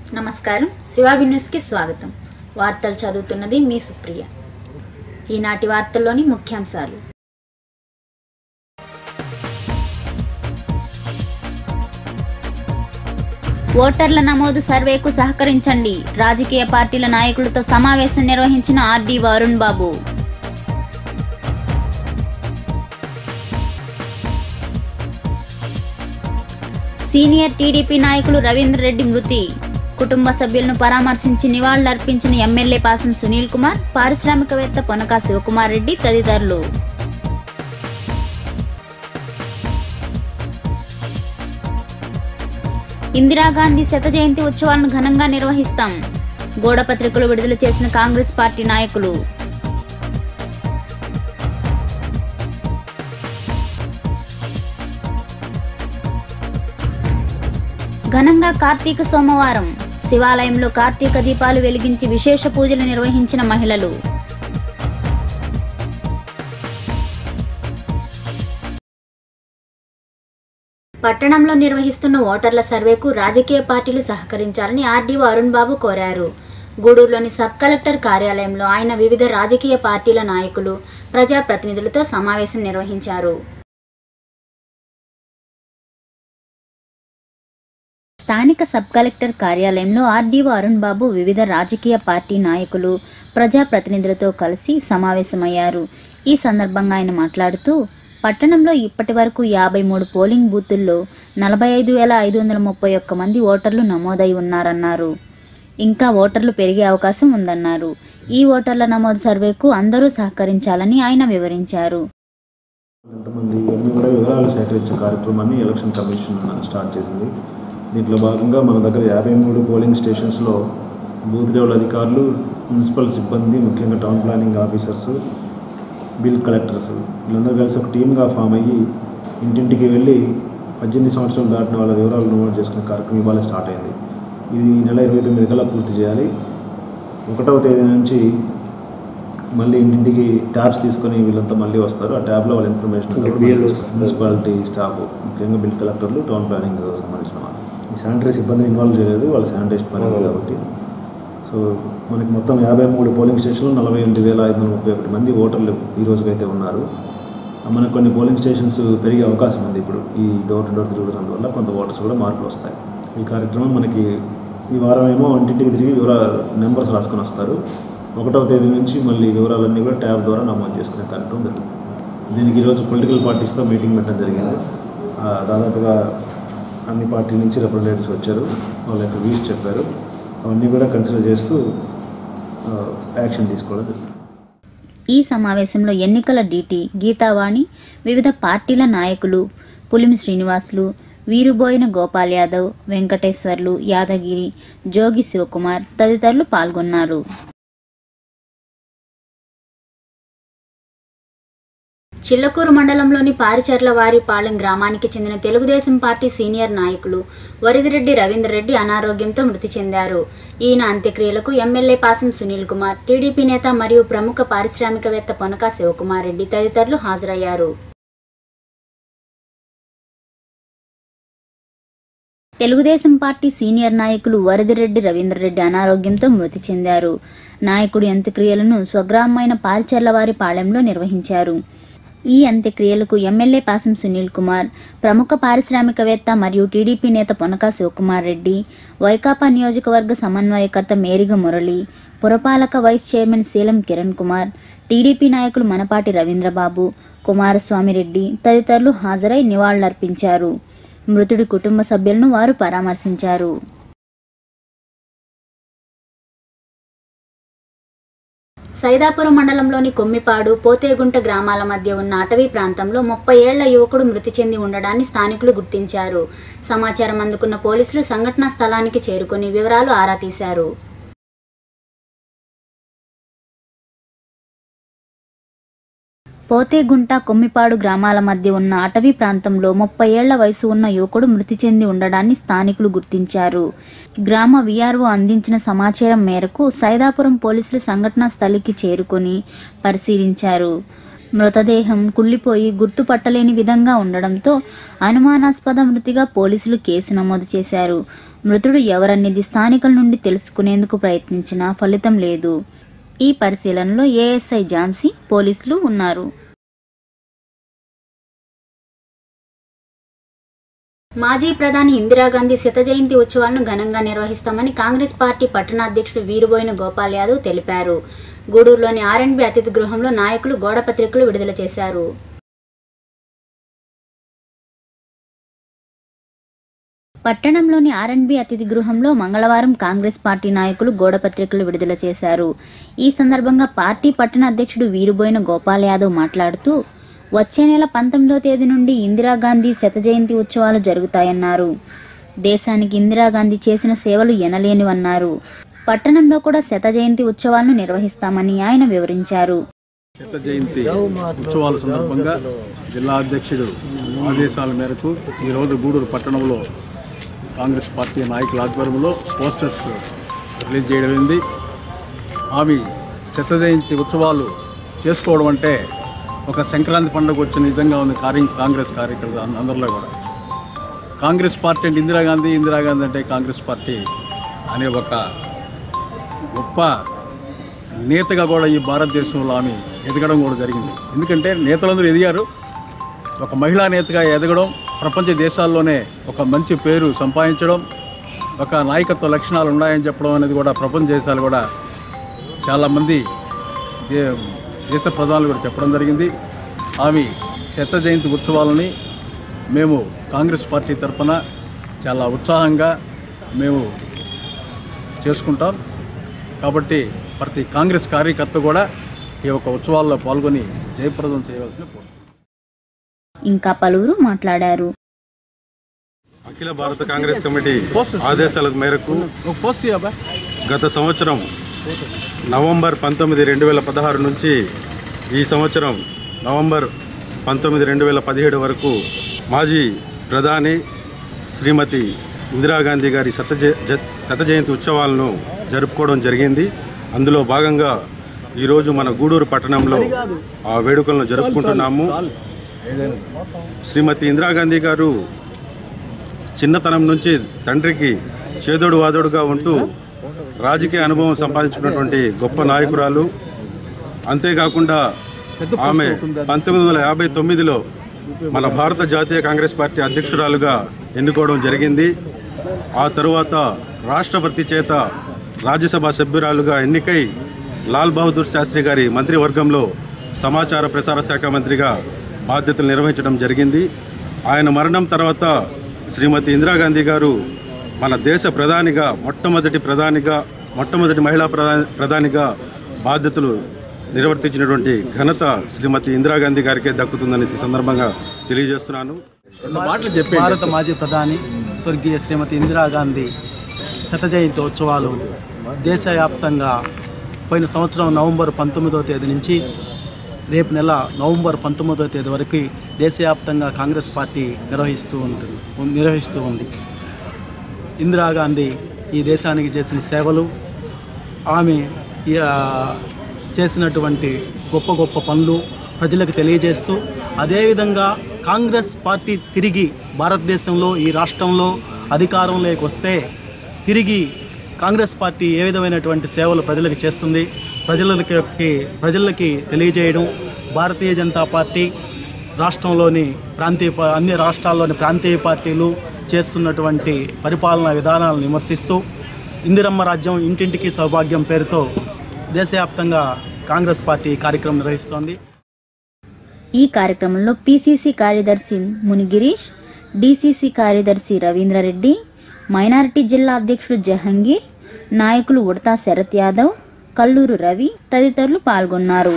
నమస్కారం శివాబి న్యూస్కి స్వాగతం వార్తలు చదువుతున్నది మీ సుప్రియ ఈనాటి వార్తల్లోని ముఖ్యాంశాలు ఓటర్ల నమోదు సర్వేకు సహకరించండి రాజకీయ పార్టీల నాయకులతో సమావేశం నిర్వహించిన ఆర్డీ వరుణ్ బాబు సీనియర్ టీడీపీ నాయకులు రవీంద్ర రెడ్డి మృతి కుటుంబ సభ్యులను పరామర్శించి నివాళులర్పించిన ఎమ్మెల్యే పాసం సునీల్ కుమార్ పారిశ్రామికవేత్త పొనకా శివకుమార్ రెడ్డి తదితరులు ఇందిరాగాంధీ శత జయంతి ఉత్సవాలను ఘనంగా నిర్వహిస్తాం గోడ పత్రికలు విడుదల చేసిన కాంగ్రెస్ పార్టీ నాయకులు ఘనంగా కార్తీక సోమవారం శివాలయంలో కార్తీక దీపాలు వెలిగించి విశేష పూజలు నిర్వహించిన మహిళలు పట్టణంలో నిర్వహిస్తున్న ఓటర్ల సర్వేకు రాజకీయ పార్టీలు సహకరించాలని ఆర్డీఓ అరుణ్ బాబు కోరారు గూడూరులోని సబ్ కలెక్టర్ కార్యాలయంలో ఆయన వివిధ రాజకీయ పార్టీల నాయకులు ప్రజాప్రతినిధులతో సమావేశం నిర్వహించారు స్థానిక సబ్ కలెక్టర్ కార్యాలయంలో ఆర్డీఓ అరుణ్ బాబు వివిధ రాజకీయ పార్టీ నాయకులు ప్రజాప్రతినిధులతో కలిసి సమావేశమయ్యారు ఈ సందర్భంగా ఆయన మాట్లాడుతూ పట్టణంలో ఇప్పటి వరకు యాభై మూడు పోలింగ్ బూతుల్లో నలభై ఐదు వేల ఐదు వందల ముప్పై ఒక్క మంది ఓటర్లు నమోదై ఉన్నారన్నారు ఇంకా ఓటర్లు పెరిగే అవకాశం ఉందన్నారు ఈ ఓటర్ల నమోదు సర్వేకు అందరూ సహకరించాలని ఆయన వివరించారు ఎంతమంది ఇవన్నీ కూడా వివరాలు సేకరించే కార్యక్రమాన్ని ఎలక్షన్ కమిషన్ స్టార్ట్ చేసింది దీంట్లో భాగంగా మన దగ్గర యాభై మూడు పోలింగ్ స్టేషన్స్లో బూత్ లెవెల్ అధికారులు మున్సిపల్ సిబ్బంది ముఖ్యంగా town planning officers bill collectors వీళ్ళందరూ కలిసి ఒక టీమ్గా ఫామ్ అయ్యి ఇంటింటికి వెళ్ళి పద్దెనిమిది సంవత్సరాలు దాటిన వాళ్ళ వివరాలు నమోదు చేసుకునే కార్యక్రమం ఇవాళ స్టార్ట్ అయింది ఇది ఈ నెల ఇరవై తొమ్మిది కల్లా పూర్తి చేయాలి ఒకటవ తేదీ నుంచి మళ్ళీ ఇంటింటికి ట్యాబ్స్ తీసుకొని వీళ్ళంతా మళ్ళీ వస్తారు ఆ ట్యాబ్లో వాళ్ళ ఇన్ఫర్మేషన్ అంతా కూడా మనకి తీసుకొస్తారు. మున్సిపాలిటీ స్టాఫ్ ముఖ్యంగా బిల్ కలెక్టర్లు టౌన్ ప్లానింగ్ సంబంధించిన వాళ్ళు ఈ శానిటరీ సిబ్బందిని ఇన్వాల్వ్ చేయలేదు వాళ్ళ శానిటేషన్ పని ఉంది కాబట్టి సో మనకి మొత్తం యాభై మూడు పోలింగ్ స్టేషన్లు నలభై ఎనిమిది వేల ఐదు వందల ముప్పై ఒకటి మంది ఓటర్లు ఈ రోజుకైతే ఉన్నారు మనకు కొన్ని పోలింగ్ స్టేషన్స్ పెరిగే అవకాశం ఉంది ఇప్పుడు ఈ డోర్ టు డోర్ తిరుగుతున్నందువల్ల కొంత ఓటర్స్ కూడా మార్పులు వస్తాయి ఈ కార్యక్రమం మనకి ఈ వారం ఏమో ఇంటింటికి తిరిగి వివరాల నెంబర్స్ రాసుకొని వస్తారు ఒకటవ తేదీ నుంచి మళ్ళీ వివరాలన్నీ కూడా ట్యాబ్ ద్వారా నమోదు చేసుకునే కార్యక్రమం జరుగుతుంది దీనికి ఈరోజు పొలిటికల్ పార్టీస్తో మీటింగ్ పెట్టడం జరిగింది ఆ, దాదాపుగా అన్ని పార్టీల నుంచి రిప్రజెంటేటివ్స్ వచ్చారు వాళ్ళ యొక్క వ్యూస్ చెప్పారు అవన్నీ కూడా కన్సిడర్ చేస్తూ ఆ, యాక్షన్ తీసుకోవడం జరుగుతుంది ఈ సమావేశంలో ఎన్నికల డీటీ గీతావాణి వివిధ పార్టీల నాయకులు పులిమి శ్రీనివాసులు వీరుబోయిన గోపాల్ యాదవ్ వెంకటేశ్వర్లు యాదగిరి జోగి శివకుమార్ తదితరులు పాల్గొన్నారు చిల్లకూరు మండలంలోని పారిచర్ల వారిపాలెం గ్రామానికి చెందిన తెలుగుదేశం పార్టీ సీనియర్ నాయకులు వరిదిరెడ్డి రవీందర్ రెడ్డి అనారోగ్యంతో మృతి చెందారు ఈయన అంత్యక్రియలకు ఎమ్మెల్యే పాసం సునీల్ కుమార్ టీడీపీ నేత మరియు ప్రముఖ పారిశ్రామికవేత్త పొనక శివకుమార్ రెడ్డి తదితరులు హాజరయ్యారు తెలుగుదేశం పార్టీ సీనియర్ నాయకులు వరదిరెడ్డి రవీంద్రరెడ్డి అనారోగ్యంతో మృతి చెందారు నాయకుడి అంత్యక్రియలను స్వగ్రామమైన పారిచర్లవారి పాళెంలో నిర్వహించారు ఈ అంత్యక్రియలకు ఎమ్మెల్యే పాసం సునీల్ కుమార్ ప్రముఖ పారిశ్రామికవేత్త మరియు టీడీపీ నేత పొనక శివకుమార్ రెడ్డి వైకాపా నియోజకవర్గ సమన్వయకర్త మేరిగ మురళి పురపాలక వైస్ చైర్మన్ శీలం కిరణ్ కుమార్ టీడీపీ నాయకులు మనపాటి రవీంద్రబాబు కుమారస్వామి రెడ్డి తదితరులు హాజరై నివాళులర్పించారు మృతుడి కుటుంబ సభ్యులను వారు పరామర్శించారు సైదాపురం మండలంలోని కొమ్మిపాడు పోతేగుంట గ్రామాల మధ్య ఉన్న అటవీ ప్రాంతంలో ముప్పై ఏళ్ల యువకుడు మృతి చెంది ఉండడాన్ని స్థానికులు గుర్తించారు సమాచారం అందుకున్న పోలీసులు సంఘటనా స్థలానికి చేరుకుని వివరాలు ఆరా తీశారు పోతేగుంట కొమ్మిపాడు గ్రామాల మధ్య ఉన్న అటవీ ప్రాంతంలో ముప్పై ఏళ్ల వయసు ఉన్న యువకుడు మృతి చెంది ఉండడాన్ని స్థానికులు గుర్తించారు గ్రామ విఆర్ఓ అందించిన సమాచారం మేరకు సైదాపురం పోలీసులు సంఘటనా స్థలికి చేరుకొని పరిశీలించారు మృతదేహం కుళ్ళిపోయి గుర్తుపట్టలేని విధంగా ఉండడంతో అనుమానాస్పద మృతిగా పోలీసులు కేసు నమోదు చేశారు మృతుడు ఎవరనేది స్థానికుల నుండి తెలుసుకునేందుకు ప్రయత్నించినా ఫలితం లేదు ఈ పరిశీలనలో ఏఎస్ఐ ఝాన్సీ పోలీసులు ఉన్నారు మాజీ ప్రధాని ఇందిరాగాంధీ శత జయంతి ఉత్సవాలను ఘనంగా నిర్వహిస్తామని కాంగ్రెస్ పార్టీ పట్టణాధ్యక్షుడు వీరుబోయిన గోపాల్ యాదవ్ తెలిపారు గూడూరులోని ఆర్ఎండ్బి అతిథి గృహంలో నాయకులు గోడపత్రికలు విడుదల చేశారు పట్టణంలోని ఆర్ఎండ్బి అతిథి గృహంలో మంగళవారం కాంగ్రెస్ పార్టీ నాయకులు గోడపత్రికలు విడుదల చేశారు ఈ సందర్భంగా పార్టీ పట్టణ అధ్యక్షుడు వీరుబోయిన గోపాల్ యాదవ్ మాట్లాడుతూ వచ్చే నెల పంతొమ్మిదో తేదీ నుండి ఇందిరాగాంధీ శత జయంతి ఉత్సవాలు జరుగుతాయన్నారు దేశానికి ఇందిరాగాంధీ చేసిన సేవలు ఎనలేనివన్నారు పట్టణంలో కూడా శత జయంతి ఉత్సవాలను నిర్వహిస్తామని ఆయన వివరించారు శత జయంతి ఉత్సవాల సందర్భంగా జిల్లా అధ్యక్షుడు ఆదేశాల మేరకు ఈరోజు గూడూరు పట్టణంలో కాంగ్రెస్ పార్టీ నాయకుల ఆధ్వర్యంలో పోస్టర్స్ రిలీజ్ చేయడమైంది ఆమె శత జయంతి ఉత్సవాలు చేసుకోవడం అంటే ఒక సంక్రాంతి పండుగ వచ్చిన విధంగా ఉంది కార్య కాంగ్రెస్ కార్యకర్తలు అంద- అందరిలో కూడా కాంగ్రెస్ పార్టీ అంటే ఇందిరాగాంధీ ఇందిరాగాంధీ అంటే కాంగ్రెస్ పార్టీ అనే ఒక గొప్ప నేతగా కూడా ఈ భారతదేశంలో ఆమె ఎదగడం కూడా జరిగింది ఎందుకంటే నేతలందరూ ఎదిగారు ఒక మహిళా నేతగా ఎదగడం ప్రపంచ దేశాల్లోనే ఒక మంచి పేరు సంపాదించడం ఒక నాయకత్వ లక్షణాలు ఉన్నాయని చెప్పడం అనేది కూడా ప్రపంచ దేశాలు కూడా చాలామంది దే దేశ ప్రధానులు కూడా చెప్పడం జరిగింది ఆమె శత జయంతి ఉత్సవాలని మేము కాంగ్రెస్ పార్టీ తరఫున చాలా ఉత్సాహంగా మేము చేసుకుంటాం కాబట్టి ప్రతి కాంగ్రెస్ కార్యకర్త కూడా ఈ యొక్క ఉత్సవాల్లో పాల్గొని జయప్రదం చేయవలసిన కోరుతున్నాను ఇంకా పలువురు మాట్లాడారు అఖిల భారత కాంగ్రెస్ కమిటీ ఆదేశాల మేరకు ఒక పోస్ట్ ఇవ్వబా గత సంవత్సరం నవంబర్ పంతొమ్మిది రెండు వేల పదహారు నుంచి ఈ సంవత్సరం నవంబర్ పంతొమ్మిది రెండు వేల పదిహేడు వరకు మాజీ ప్రధాని శ్రీమతి ఇందిరాగాంధీ గారి శత జ- జ- శత జయంతి ఉత్సవాలను జరుపుకోవడం జరిగింది అందులో భాగంగా ఈరోజు మన గూడూరు పట్టణంలో ఆ వేడుకలను జరుపుకుంటున్నాము శ్రీమతి ఇందిరాగాంధీ గారు చిన్నతనం నుంచి తండ్రికి చేదోడు వాదోడుగా ఉంటూ రాజకీయ అనుభవం సంపాదించుకున్నటువంటి గొప్ప నాయకురాలు అంతేకాకుండా ఆమె పంతొమ్మిది వందల యాభై తొమ్మిదిలో మన భారత జాతీయ కాంగ్రెస్ పార్టీ అధ్యక్షురాలుగా ఎన్నుకోవడం జరిగింది ఆ తరువాత రాష్ట్రపతి చేత రాజ్యసభ సభ్యురాలుగా ఎన్నికై లాల్ బహదూర్ శాస్త్రి గారి మంత్రివర్గంలో సమాచార ప్రసార శాఖ మంత్రిగా బాధ్యతలు నిర్వహించడం జరిగింది ఆయన మరణం తర్వాత శ్రీమతి ఇందిరాగాంధీ గారు మన దేశ ప్రధానిగా మొట్టమొదటి ప్రధానిగా మొట్టమొదటి మహిళా ప్రధాని ప్రధానిగా బాధ్యతలు నిర్వర్తించినటువంటి ఘనత శ్రీమతి ఇందిరాగాంధీ గారికే దక్కుతుందని ఈ సందర్భంగా తెలియజేస్తున్నాను మాటలు చెప్పి భారత మాజీ ప్రధాని స్వర్గీయ శ్రీమతి ఇందిరాగాంధీ శత జయంతి ఉత్సవాలు దేశవ్యాప్తంగా పోయిన సంవత్సరం నవంబర్ పంతొమ్మిదవ తేదీ నుంచి రేపు నెల నవంబర్ పంతొమ్మిదవ తేదీ వరకు దేశవ్యాప్తంగా కాంగ్రెస్ పార్టీ నిర్వహిస్తూ ఉంటుంది నిర్వహిస్తూ ఉంది ఇందిరాగాంధీ ఈ దేశానికి చేసిన సేవలు ఆమె ఈ, ఆ, చేసినటువంటి గొప్ప గొప్ప పనులు ప్రజలకు తెలియజేస్తూ అదేవిధంగా కాంగ్రెస్ పార్టీ తిరిగి భారతదేశంలో ఈ రాష్ట్రంలో అధికారంలోకి వస్తే తిరిగి కాంగ్రెస్ పార్టీ ఏ విధమైనటువంటి సేవలు ప్రజలకు చేస్తుంది ప్రజలకి ప్రజలకి తెలియజేయడం భారతీయ జనతా పార్టీ రాష్ట్రంలోని ప్రాంతీయ పా- అన్ని రాష్ట్రాల్లోని ప్రాంతీయ పార్టీలు చేస్తున్నటువంటి పరిపాలనా విధానాలను విమర్శిస్తూ ఇందిరమ్మ రాజ్యం ఇంటింటికి సౌభాగ్యం పేరుతో దేశవ్యాప్తంగా కాంగ్రెస్ పార్టీ ఈ కార్యక్రమం నిర్వహిస్తోంది ఈ కార్యక్రమంలో పిసిసి కార్యదర్శి మునిగిరీష్ డిసిసి కార్యదర్శి రవీంద్రరెడ్డి మైనారిటీ జిల్లా అధ్యక్షుడు జహంగీర్ నాయకులు ఉడతా శరత్ యాదవ్ కల్లూరు రవి తదితరులు పాల్గొన్నారు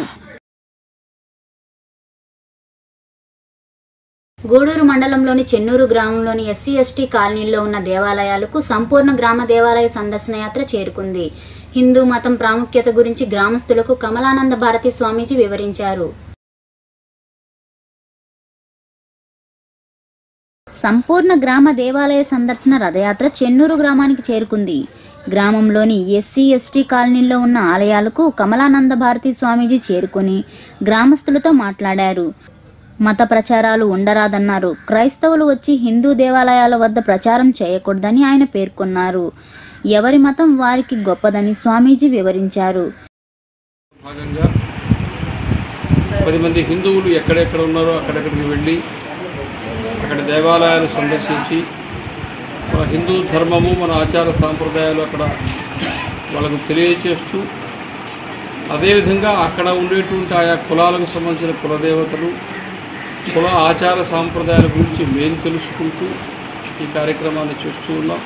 గూడూరు మండలంలోని చెన్నూరు గ్రామంలోని ఎస్సీ ఎస్టీ కాలనీల్లో ఉన్న దేవాలయాలకు సంపూర్ణ గ్రామ దేవాలయ సందర్శన యాత్ర చేరుకుంది హిందూ మతం ప్రాముఖ్యత గురించి గ్రామస్తులకు కమలానంద భారతి స్వామీజీ వివరించారు సంపూర్ణ గ్రామ దేవాలయ సందర్శన రథయాత్ర చెన్నూరు గ్రామానికి చేరుకుంది గ్రామంలోని ఎస్సీ ఎస్టీ కాలనీల్లో ఉన్న ఆలయాలకు కమలానంద భారతి స్వామీజీ చేరుకుని గ్రామస్తులతో మాట్లాడారు మత ప్రచారాలు ఉండరాదన్నారు క్రైస్తవులు వచ్చి హిందూ దేవాలయాల వద్ద ప్రచారం చేయకూడదని ఆయన పేర్కొన్నారు ఎవరి మతం వారికి గొప్పదని స్వామీజీ వివరించారు భాగంగా పది మంది హిందువులు ఎక్కడెక్కడ ఉన్నారో అక్కడెక్కడికి వెళ్ళి అక్కడ దేవాలయాలు సందర్శించి మన హిందూ ధర్మము మన ఆచార సాంప్రదాయాలు అక్కడ వాళ్ళకు తెలియచేస్తూ అదేవిధంగా అక్కడ ఉండేటువంటి ఆయా కులాలకు సంబంధించిన కులదేవతలు కుల ఆచార సాంప్రదాయాల గురించి మేము తెలుసుకుంటూ ఈ కార్యక్రమాన్ని చేస్తూ ఉన్నాం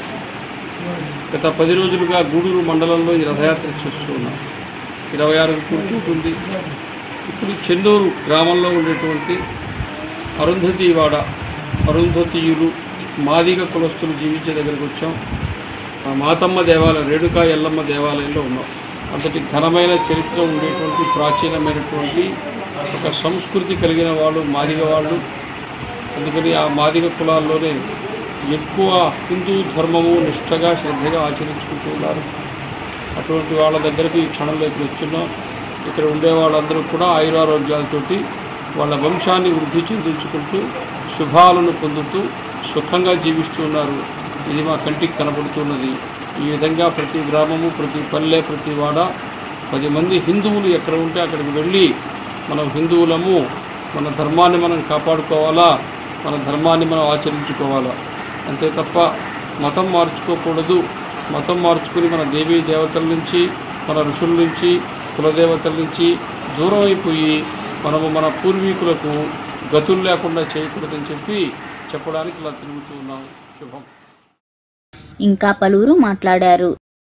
గత పది రోజులుగా గూడూరు మండలంలో ఈ రథయాత్ర చేస్తూ ఉన్నాం ఇరవై ఆరుకు పూర్తవుతుంది ఇప్పుడు చెన్నూరు గ్రామంలో ఉండేటువంటి అరుంధతివాడ అరుంధతీయులు మాదిగ కులస్తులు జీవించే దగ్గరకు వచ్చాం ఆ మాతమ్మ దేవాలయం రేణుకా ఎల్లమ్మ దేవాలయంలో ఉన్నాం అంతటి ఘనమైన చరిత్ర ఉండేటువంటి ప్రాచీనమైనటువంటి ఒక సంస్కృతి కలిగిన వాళ్ళు మాదిగ వాళ్ళు అందుకని ఆ మాదిగ కులాల్లోనే ఎక్కువ హిందూ ధర్మము నిష్ఠగా శ్రద్ధగా ఆచరించుకుంటూ ఉన్నారు అటువంటి వాళ్ళ దగ్గరకు ఈ క్షణంలో ఇక్కడ వచ్చున్నాం ఇక్కడ ఉండే వాళ్ళందరూ కూడా ఆయురారోగ్యాలతోటి వాళ్ళ వంశాన్ని వృద్ధి చెందించుకుంటూ శుభాలను పొందుతూ సుఖంగా జీవిస్తూ ఉన్నారు ఇది మా కంటికి కనబడుతున్నది ఈ విధంగా ప్రతి గ్రామము ప్రతి పల్లె ప్రతి వాడ పది మంది హిందువులు ఎక్కడ ఉంటే అక్కడికి వెళ్ళి మనం హిందువులము మన ధర్మాన్ని మనం కాపాడుకోవాలా మన ధర్మాన్ని మనం ఆచరించుకోవాలా అంతే తప్ప మతం మార్చుకోకూడదు మతం మార్చుకుని మన దేవీ దేవతల నుంచి మన ఋషుల నుంచి కులదేవతల నుంచి దూరం అయిపోయి మనము మన పూర్వీకులకు గతులు లేకుండా చేయకూడదని చెప్పి చెప్పడానికి ఇలా తిరుగుతూ ఉన్నాం శుభం ఇంకా పలువురు మాట్లాడారు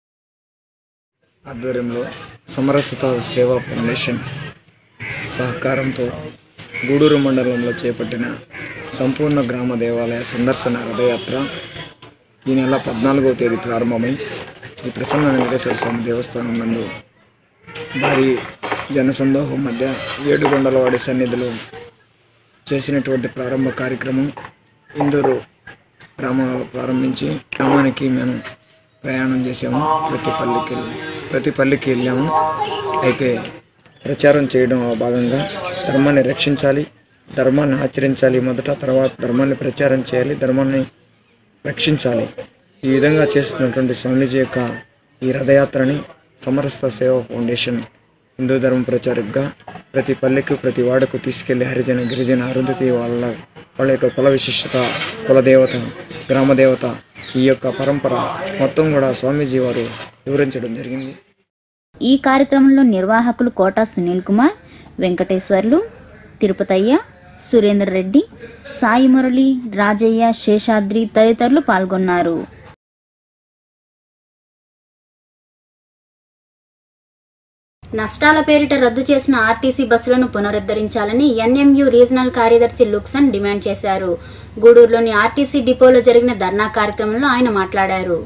ఆధ్వర్యంలో సమరసత సేవా ఫౌండేషన్ సహకారంతో గూడూరు మండలంలో చేపట్టిన సంపూర్ణ గ్రామ దేవాలయ సందర్శన రథయాత్ర ఈ నెల పద్నాలుగవ తేదీ ప్రారంభమై శ్రీ ప్రసన్న వెంకటేశ్వర స్వామి దేవస్థానం నందు భారీ జనసందోహం మధ్య ఏడుగొండలవాడి సన్నిధిలో చేసినటువంటి ప్రారంభ కార్యక్రమం ఇందూరు గ్రామంలో ప్రారంభించి గ్రామానికి మేము ప్రయాణం చేసాము ప్రతి పల్లికి ప్రతి పల్లికి వెళ్ళాము అయితే ప్రచారం చేయడంలో భాగంగా ధర్మాన్ని రక్షించాలి ధర్మాన్ని ఆచరించాలి మొదట తర్వాత ధర్మాన్ని ప్రచారం చేయాలి ధర్మాన్ని రక్షించాలి ఈ విధంగా చేస్తున్నటువంటి స్వామీజీ యొక్క ఈ రథయాత్రని సమరస్త సేవా ఫౌండేషన్ హిందూ ధర్మ ప్రచారకుగా ప్రతి పల్లెకు ప్రతి వాడకు తీసుకెళ్లి హరిజన గిరిజన అరుంధతి వాళ్ళ వాళ్ళ యొక్క కుల విశిష్టత కులదేవత గ్రామదేవత ఈ యొక్క పరంపర మొత్తం కూడా స్వామీజీ వారు వివరించడం జరిగింది ఈ కార్యక్రమంలో నిర్వాహకులు కోట సునీల్ కుమార్ వెంకటేశ్వర్లు తిరుపతయ్య సురేందర్ రెడ్డి సాయి మురళి రాజయ్య శేషాద్రి తదితరులు పాల్గొన్నారు నష్టాల పేరిట రద్దు చేసిన ఆర్టీసీ బస్సులను పునరుద్ధరించాలని ఎన్ఎంయు రీజనల్ కార్యదర్శి లుక్సన్ డిమాండ్ చేశారు గూడూరులోని ఆర్టీసీ డిపోలో జరిగిన ధర్నా కార్యక్రమంలో ఆయన మాట్లాడారు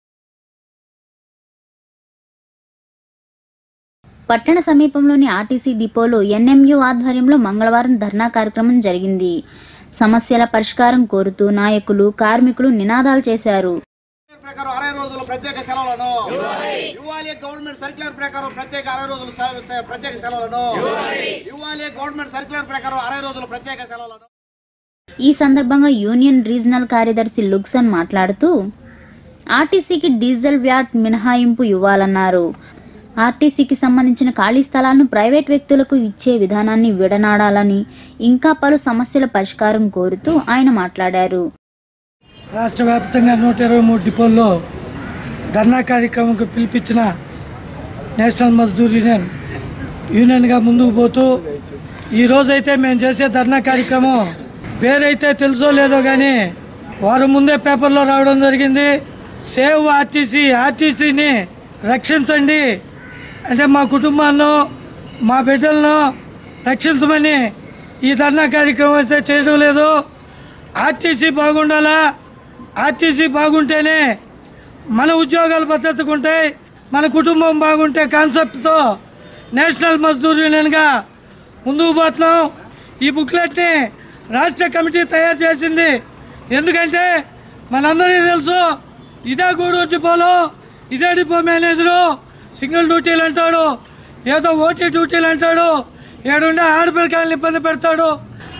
పట్టణ సమీపంలోని ఆర్టీసీ డిపోలో ఎన్ఎంయు ఆధ్వర్యంలో మంగళవారం ధర్నా కార్యక్రమం జరిగింది సమస్యల పరిష్కారం కోరుతూ నాయకులు కార్మికులు నినాదాలు చేశారు ప్రకారం అరవై రోజుల ప్రత్యేక సెలవులను ఇవ్వాలి గవర్నమెంట్ సర్క్యులర్ ప్రకారం ప్రత్యేక అరవై రోజుల సె- సె- ప్రత్యేక సెలవులను ఇవ్వాలి గవర్నమెంట్ సర్క్యులర్ ప్రకారం అరవై రోజుల ప్రత్యేక సెలవులను ఈ సందర్భంగా యూనియన్ రీజనల్ కార్యదర్శి లుక్సన్ మాట్లాడుతూ ఆర్టీసీకి డీజిల్ వ్యాట్ మినహాయింపు ఇవ్వాలన్నారు ఆర్టీసీకి సంబంధించిన ఖాళీ స్థలాలను ప్రైవేట్ వ్యక్తులకు ఇచ్చే విధానాన్ని విడనాడాలని ఇంకా పలు సమస్యల పరిష్కారం కోరుతూ ఆయన మాట్లాడారు రాష్ట్ర వ్యాప్తంగా నూట ఇరవై మూడు డిపోల్లో ధర్నా కార్యక్రమంకు పిలిపించిన నేషనల్ మజ్దూర్ యూనియన్ యూనియన్గా ముందుకు పోతూ ఈ రోజైతే మేము చేసే ధర్నా కార్యక్రమం పేరైతే తెలుసో లేదో కానీ వారం ముందే పేపర్లో రావడం జరిగింది సేవ్ ఆర్టీసీ ఆర్టీసీని రక్షించండి అంటే మా కుటుంబాలను మా బిడ్డలను రక్షించమని ఈ ధర్నా కార్యక్రమం అయితే చేయడం లేదు ఆర్టీసీ బాగుండాలా ఆర్టీసీ బాగుంటేనే మన ఉద్యోగాలు భద్రతగా ఉంటాయి మన కుటుంబం బాగుంటే కాన్సెప్ట్తో నేషనల్ మజ్దూర్ యూనియన్గా ముందుకు పోతున్నాం ఈ బుక్లెట్ని రాష్ట్ర కమిటీ తయారు చేసింది ఎందుకంటే మనందరికీ తెలుసు ఇదే గూడూరు డిపోలో ఇదే డిపో మేనేజరు సింగిల్ డ్యూటీలు అంటాడు ఏదో ఓటీ డ్యూటీలు అంటాడు ఏడుండే ఆడపిల్లకాయలను ఇబ్బంది పెడతాడు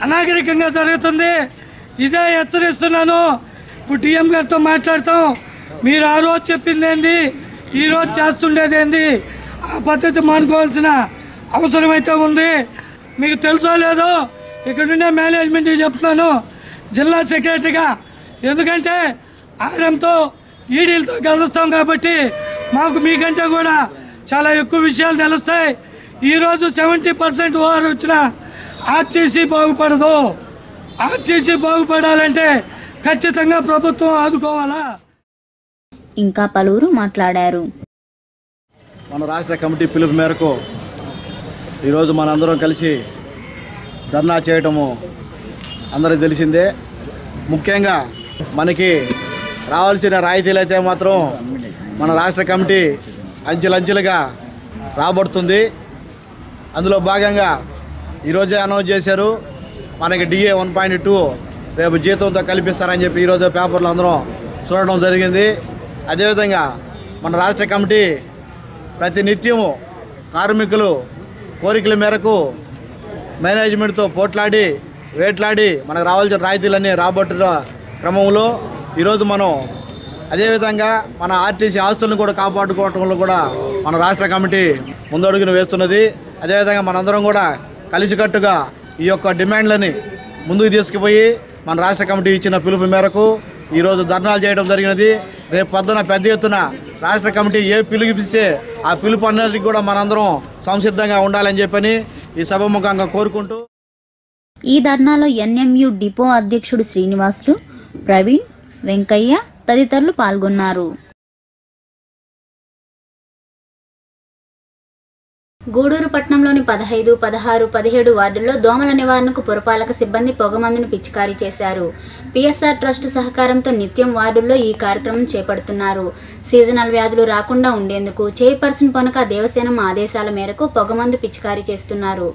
అనాగరికంగా జరుగుతుంది ఇదే హెచ్చరిస్తున్నాను ఇప్పుడు డిఎం గారితో మాట్లాడతాం మీరు ఆ రోజు చెప్పింది ఏంది ఈ రోజు చేస్తుండేది ఏంది ఆ పద్ధతి మానుకోవాల్సిన అవసరం అయితే ఉంది మీకు తెలుసో లేదో ఇక్కడ ఉండే మేనేజ్మెంట్కి చెప్తున్నాను జిల్లా సెక్రటరీగా ఎందుకంటే ఆరంతో ఈడీలతో కలుస్తాం కాబట్టి మాకు మీకంటే కూడా చాలా ఎక్కువ విషయాలు తెలుస్తాయి ఈరోజు సెవెంటీ పర్సెంట్ ఓవర్ వచ్చిన ఆర్టీసీ బాగుపడదు ఆర్టీసీ బాగుపడాలంటే ఖచ్చితంగా ప్రభుత్వం ఆదుకోవాలా ఇంకా పలువురు మాట్లాడారు మన రాష్ట్ర కమిటీ పిలుపు మేరకు ఈరోజు మనందరం కలిసి ధర్నా చేయటము అందరికి తెలిసిందే ముఖ్యంగా మనకి రావాల్సిన రాయితీలు అయితే మాత్రం మన రాష్ట్ర కమిటీ అంచెలంచెలుగా రాబడుతుంది అందులో భాగంగా ఈరోజే అనౌన్స్ చేశారు మనకి డిఏ వన్ పాయింట్ టూ రేపు జీతంతో కల్పిస్తారని చెప్పి ఈరోజు పేపర్లు అందరం చూడడం జరిగింది అదేవిధంగా మన రాష్ట్ర కమిటీ ప్రతి నిత్యము కార్మికులు కోరికల మేరకు మేనేజ్మెంట్తో పోట్లాడి వేట్లాడి మనకు రావాల్సిన రాయితీలన్నీ రాబట్టున్న క్రమంలో ఈరోజు మనం అదేవిధంగా మన ఆర్టీసీ ఆస్తులను కూడా కాపాడుకోవటంలో కూడా మన రాష్ట్ర కమిటీ ముందడుగును వేస్తున్నది అదేవిధంగా మనందరం కూడా కలిసికట్టుగా ఈ యొక్క డిమాండ్లని ముందుకు తీసుకుపోయి మన రాష్ట్ర కమిటీ ఇచ్చిన పిలుపు మేరకు ఈరోజు ధర్నాలు చేయడం జరిగినది రేపు పొద్దున పెద్ద ఎత్తున రాష్ట్ర కమిటీ ఏ పిలుపునిస్తే ఆ పిలుపు అన్నిటికీ కూడా మనందరం సంసిద్ధంగా ఉండాలని చెప్పని ఈ సభముఖంగా కోరుకుంటూ ఈ ధర్నాలో ఎన్ఎంయు డిపో అధ్యక్షుడు శ్రీనివాసులు ప్రవీణ్ వెంకయ్య తదితరులు పాల్గొన్నారు గూడూరు పట్టణంలోని పదహైదు పదహారు పదిహేడు వార్డుల్లో దోమల నివారణకు పురపాలక సిబ్బంది పొగమందును పిచికారీ చేశారు పిఎస్ఆర్ ట్రస్ట్ సహకారంతో నిత్యం వార్డుల్లో ఈ కార్యక్రమం చేపడుతున్నారు సీజనల్ వ్యాధులు రాకుండా ఉండేందుకు చైర్పర్సన్ పొనక దేవసేనం ఆదేశాల మేరకు పొగమందు పిచికారీ చేస్తున్నారు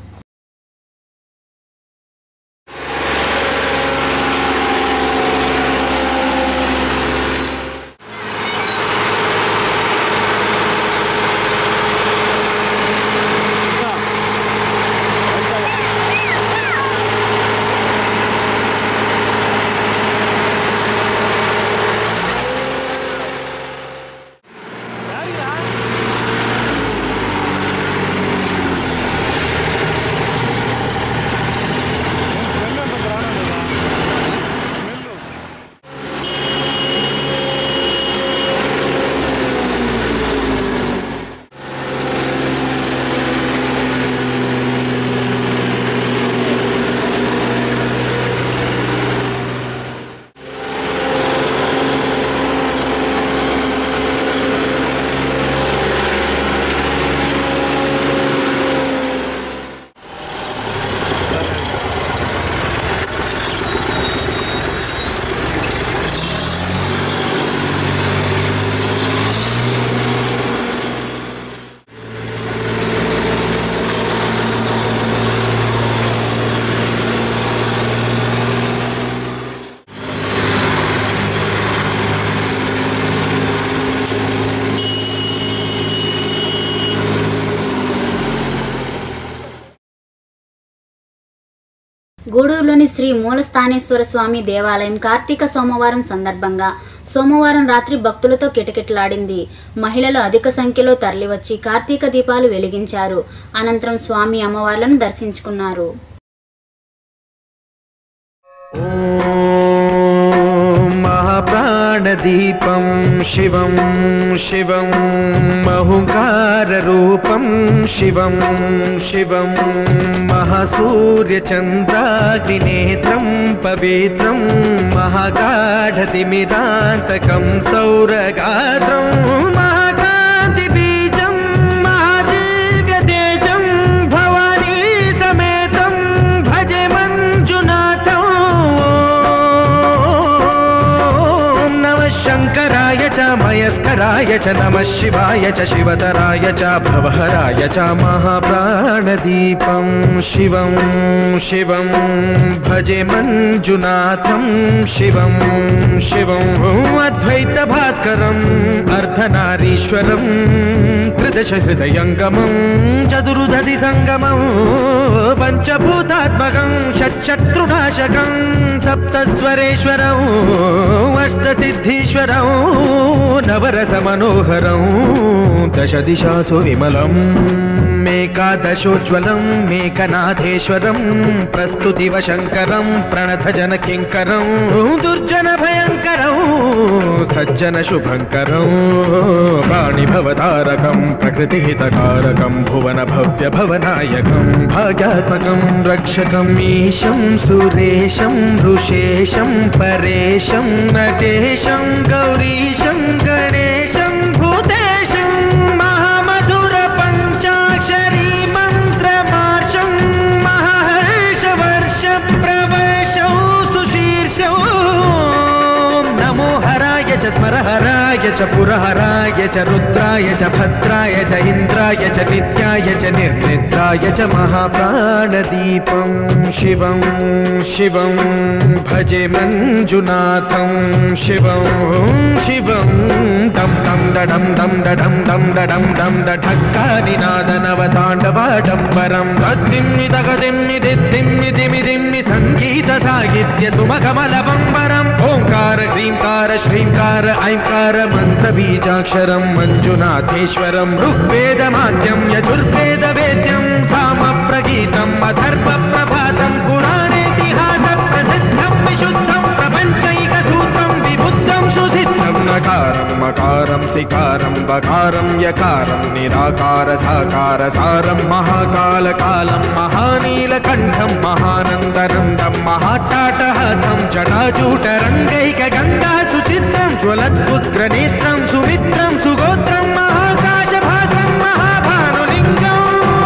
గూడూరులోని శ్రీ మూలస్థానేశ్వర స్వామి దేవాలయం కార్తీక సోమవారం సందర్భంగా సోమవారం రాత్రి భక్తులతో కిటకిటలాడింది మహిళలు అధిక సంఖ్యలో తరలివచ్చి కార్తీక దీపాలు వెలిగించారు అనంతరం స్వామి అమ్మవార్లను దర్శించుకున్నారు महाप्राणदीपं शिवं शिवं महुकाररूपं शिवं शिवं महासूर्यचन्द्राग्निनेत्रं पवित्रं महागाढतिमिरान्तकं सौरगात्रं महाकान्तिबीजं महादिव्यतेजं भवानी समेतं भजे मञ्जुनाथम् ॐ नमः शङ्कराय च मयस्कराय శివధరాయ చ నమ శివాయ చ శివధరాయ చ భవహరాయ చ మహాప్రాణదీపం శివం శివం భజే మంజునాథం శివం శివం అద్వైత భాస్కరం అర్ధనారీశ్వరం త్రిదశ హృదయంగమం చతురుదధి సంగమం పంచభూతాత్మకం షట్శత్రునాశకం సప్తస్వరేశ్వరం అష్టసిద్ధీశ్వరం నవరస మనోహరం దశ దిశాసు విమలం మేకాదశోజ్వలం మేకనాథేశ్వరం ప్రస్తుతివ శంకరం ప్రణత జన కింకరం దుర్జన భయంకరం సజ్జన శుభంకరం ప్రాణిభవతారకం ప్రకృతిహితకారకం భువన భవ్య భవనాయకం భాగ్యాత్మకం రక్షకం ఈశం సురేశం ఋషేశం పరేశం నటేశం గౌరీశం గణేశం భూతేశం మహామధుర పంచాక్షరీ మంత్రమార్షం మహర్షవర్ష ప్రవర్షౌ సుశీర్షౌ నమో హరాయ చ స్మరహరాయ చ పురహరాయ చ రుద్రాయ చ భద్రాయ చ ఇంద్రాయ చ నిత్యాయ చ నిర్నిద్రాయ చ మహాప్రాణదీపం శివం శివం భజే మంజునాథం శివం శివం డం డం డడం డం డడం డం డడం డం డఠక్కానినాదనవతాండవాడంబరం తద్దిమ్మి తగదిమ్మి దిద్దిమ్మి దిమి దిమ్మి సంగీత సాహిత్య సుమకమలబంబరం ఓంకార హ్రీంకార శ్రీంకార ఐంకార మంత్ర బీజాక్షరం మంజునాథేశ్వరం ఋగ్వేదమాద్యం యజుర్వేద వేద్యం సామ ప్రగీతం అధర్వ ప్రభాతం పురాణేతిహాస ప్రసిద్ధం విశుద్ధం ప్రపంచైక సూత్రం విబుద్ధం సుసిద్ధం నకారం మకారం సికారం బకారం యకారం నిరాకార సాకార సారం మహాకాల కాలం మహానీలకంఠం మహానందనందం మహాటాటహాసం జటాజూటరంగైక గంగా సుచిత్రం జ్వలద్భుగ్ర నేత్రం సుమిత్రం సుగోత్రం మహాకాశ భాగం మహాభానులింగం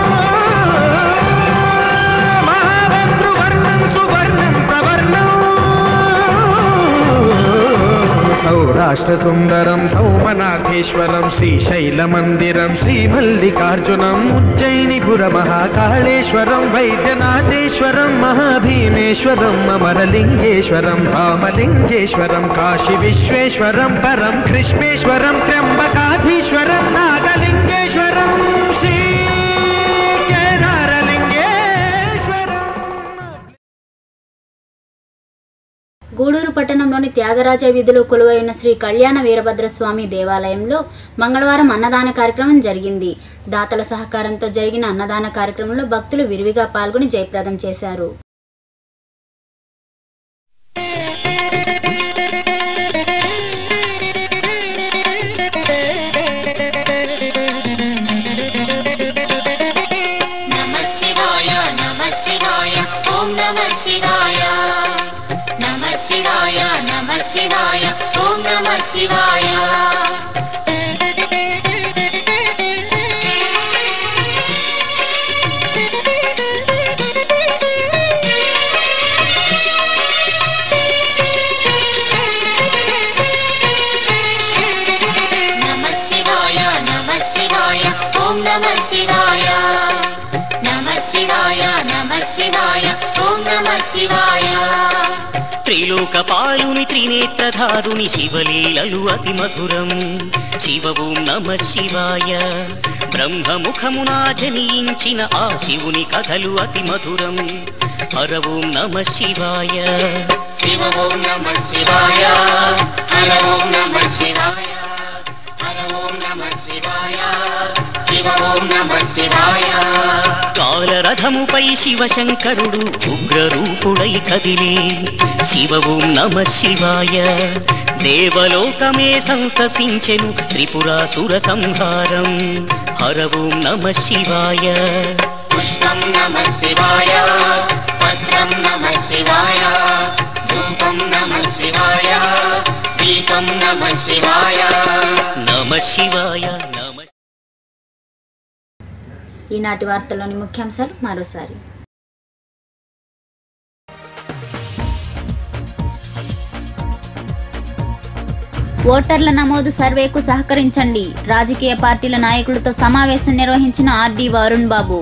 మహాభద్రువర్ణం సువర్ణం ప్రవర్ణం సౌరాష్ట్ర సుందరం సౌమనాథేశ్వరం శ్రీశైలమందిరం శ్రీమల్లికార్జునం ఉజ్జయినిపుర మహాకాళేశ్వరం వైద్యనాథేశ్వరం మహాభీమేశ్వరం అమరలింగేశ్వరం రామలింగేశ్వరం కాశీ విశ్వేశ్వరం పరం కృష్ణేశ్వరం త్ర్యంబకాధీశ్వరం నాగలింగేశ్వరం శ్రీ కేదారలింగేశ్వరం గూడూరు పట్టణంలోని త్యాగరాజ వీధిలో కొలువై ఉన్న శ్రీ కళ్యాణ వీరభద్ర స్వామి దేవాలయంలో మంగళవారం అన్నదాన కార్యక్రమం జరిగింది దాతల సహకారంతో జరిగిన అన్నదాన కార్యక్రమంలో భక్తులు విరివిగా పాల్గొని జయప్రదం చేశారు नमः शिवाय नमः शिवाय ॐ नमः शिवाय नमः शिवाय नमः शिवाय ॐ नमः शिवाय नमः शिवाय नमः शिवाय ॐ नमः शिवाय नमः शिवाय नमः शिवाय ॐ नमः शिवाय త్రిలోకపాలుని త్రినేత్రధారుని శివలీలలు అతి మధురం శివ ఓం నమ శివాయ బ్రహ్మముఖమునా జనించిన ఆ శివుని కథలు అతి మధురం హర ఓం నమ శివాయ शिव ॐ नमः शिवाय हर ॐ नमः शिवाय हर ॐ नमः शिवाय शिव ॐ नमः शिवाय కాలరథముపై శివశంకరుడు ఉగ్రరూపుడై కదిలే శివ ఓం నమ శివాయ దేవలోకమే సంతసించెను త్రిపురాసుర సంహారం హర ఓం నమ శివాయ पुष्पं नमः शिवाय पत्रं नमः शिवाय धूपं नमः शिवाय दीपं नमः शिवाय నమ శివాయ నమ ఈనాటి వార్తల్లోని ముఖ్యాంశాలు మరోసారి ఓటర్ల నమోదు సర్వేకు సహకరించండి రాజకీయ పార్టీల నాయకులతో సమావేశం నిర్వహించిన ఆర్డీ వరుణ్ బాబు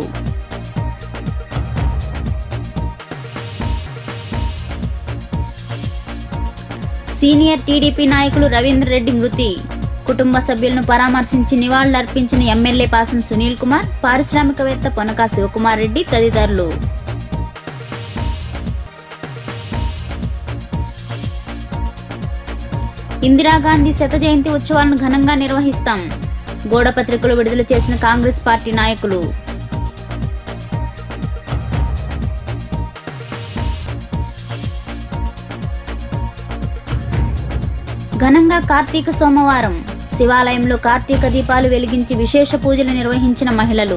సీనియర్ టీడీపీ నాయకులు రవీంద్ర రెడ్డి మృతి కుటుంబ సభ్యులను పరామర్శించి నివాళులర్పించిన ఎమ్మెల్యే పాసం సునీల్ కుమార్ పారిశ్రామికవేత్త పొనకా శివకుమార్ రెడ్డి తదితరులు ఇందిరాగాంధీ శత జయంతి ఉత్సవాలను ఘనంగా నిర్వహిస్తాం గోడపత్రికలు విడుదల చేసిన కాంగ్రెస్ పార్టీ నాయకులు ఘనంగా కార్తీక సోమవారం శివాలయంలో కార్తీక దీపాలు వెలిగించి విశేష పూజలు నిర్వహించిన మహిళలు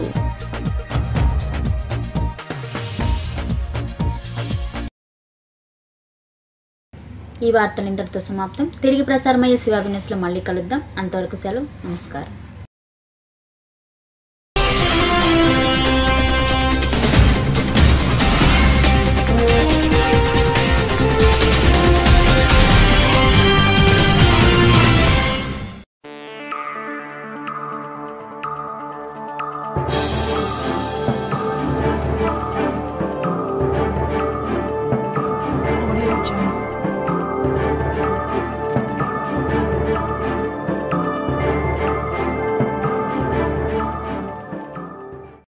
ఈ వార్తలు ఇంతటితో సమాప్తం తిరిగి ప్రసారమయ్యే శివాభిన్యూస్లో మళ్ళీ కలుద్దాం అంతవరకు సెలవు నమస్కారం